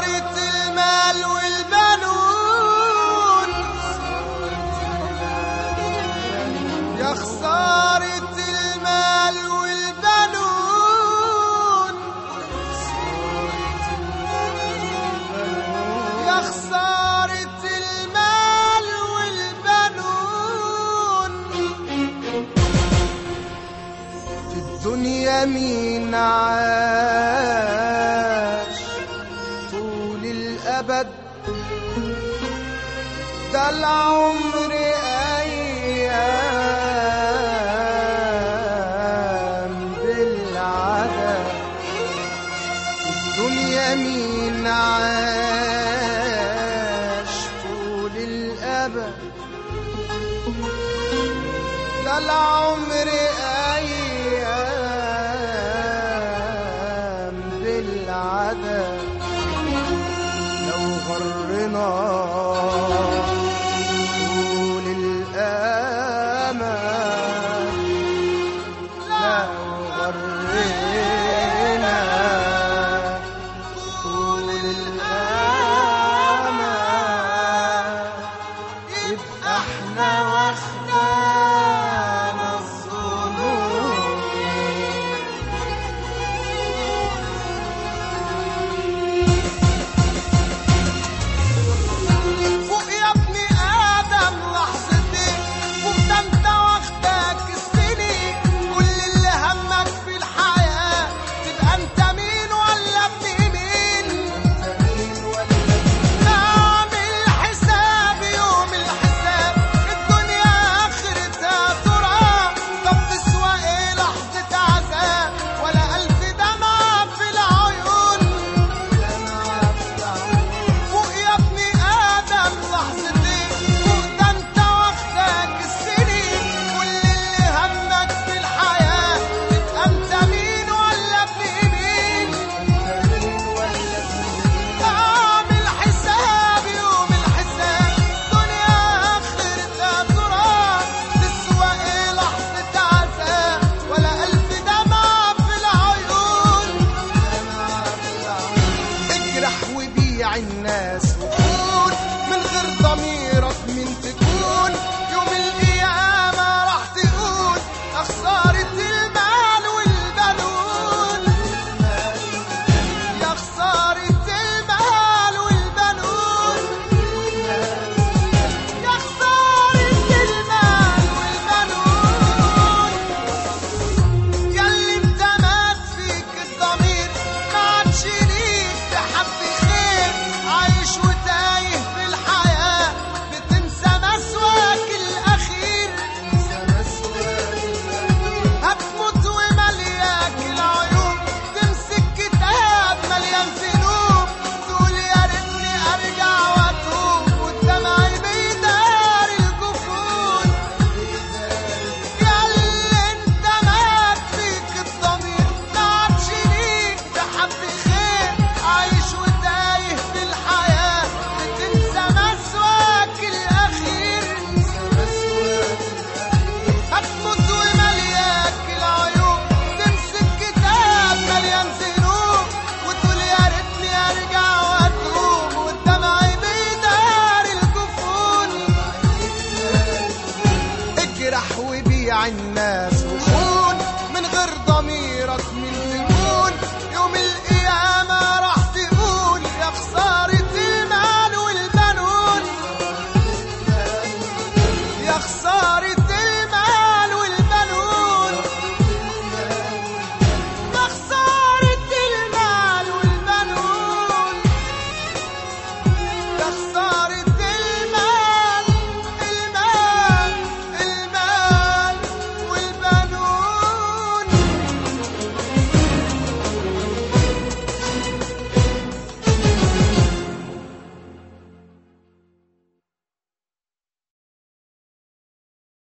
خسارة المال والبنون يا خسارة المال والبنون يا خسارة المال والبنون في الدنيا مين عاش طول الأبد ده العمر أيام بالعدد الدنيا مين عاش طول الأبد ده العمر أيام بالعدد لو غرنا طول الأمان لو غرنا طول الأمان يبقى احنا واخدانا الظنون فوق يا ابني ادم لحظتين فوق ده انت واخدك السنين كل اللي همك في الحياه تبقى انت مين ولا ابن مين نعمل حساب يوم الحساب الدنيا اخرتها تراب طب تسوى ايه لحظه عذاب ولا الف دمعه في العيون فوق يا ابني ادم لحظتين فوق ده انت واخدك السنين كل اللي همك في الحياه تبقى انت مين ولا ابن مين اعمل حساب يوم الحساب دنيا اخرتها تراب تسوى ايه لحظه عذاب ولا الف دمعه في العيون اجرح وبيع الناس وكون من غير ضميرك من تكون يوم القيامة راح تقول خسارة المال والبنون يا خسارة المال والبنون يا خسارة المال والبنون ياللي انت مات فيك الضمير ما عادش ليك تحب خير عايش وت